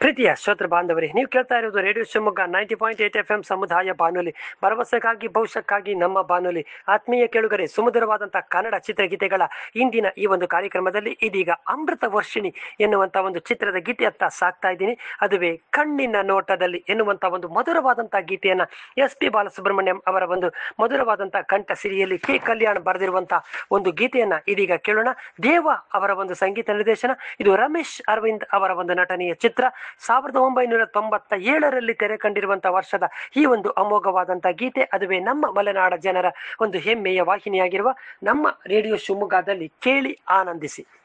ಪ್ರೀತಿಯ ಶ್ರೋತೃ ಬಾಂಧವರೇ ನೀವು ಕೇಳ್ತಾ ಇರೋದು radio Shivamogga ninety point eight F M ಸಮುದಾಯ ಬಾನುಲಿ ಭರವಸೆಗಾಗಿ ಭವಿಷ್ಯಕ್ಕಾಗಿ ನಮ್ಮ ಬಾನುಲಿ ಆತ್ಮೀಯ ಕೇಳುಗರೆ ಸುಮಧುರವಾದಂತಹ ಕನ್ನಡ ಚಿತ್ರಗೀತೆಗಳ ಇಂದಿನ ಈ ಒಂದು ಕಾರ್ಯಕ್ರಮದಲ್ಲಿ ಇದೀಗ ಅಮೃತ ವರ್ಷಿಣಿ ಎನ್ನುವಂತ ಒಂದು ಚಿತ್ರದ ಗೀತೆಯತ್ತ ಸಾಕ್ತಾ ಇದ್ದೀನಿ ಅದುವೇ ಕಣ್ಣಿನ ನೋಟದಲ್ಲಿ ಎನ್ನುವಂತ ಒಂದು ಮಧುರವಾದಂತಹ ಗೀತೆಯನ್ನ ಎಸ್ ಪಿ ಬಾಲಸುಬ್ರಹ್ಮಣ್ಯಂ ಅವರ ಒಂದು ಮಧುರವಾದಂತಹ ಕಂಠ ಸಿರಿಯಲ್ಲಿ ಕೆ ಕಲ್ಯಾಣ್ ಬರೆದಿರುವಂತಹ ಒಂದು ಗೀತೆಯನ್ನ ಇದೀಗ ಕೇಳೋಣ ದೇವ ಅವರ ಒಂದು ಸಂಗೀತ ನಿರ್ದೇಶನ ಇದು ರಮೇಶ್ ಅರವಿಂದ್ ಅವರ ಒಂದು ನಟನೆಯ ಚಿತ್ರ ಸಾವಿರದ ಒಂಬೈನೂರ ತೊಂಬತ್ತ ಏಳರಲ್ಲಿ ತೆರೆ ಕಂಡಿರುವಂತಹ ವರ್ಷದ ಈ ಒಂದು ಅಮೋಘವಾದಂತಹ ಗೀತೆ ಅದುವೇ ನಮ್ಮ ಮಲೆನಾಡ ಜನರ ಒಂದು ಹೆಮ್ಮೆಯ ವಾಹಿನಿಯಾಗಿರುವ ನಮ್ಮ ರೇಡಿಯೋ ಶಿವಮೊಗ್ಗದಲ್ಲಿ ಕೇಳಿ ಆನಂದಿಸಿ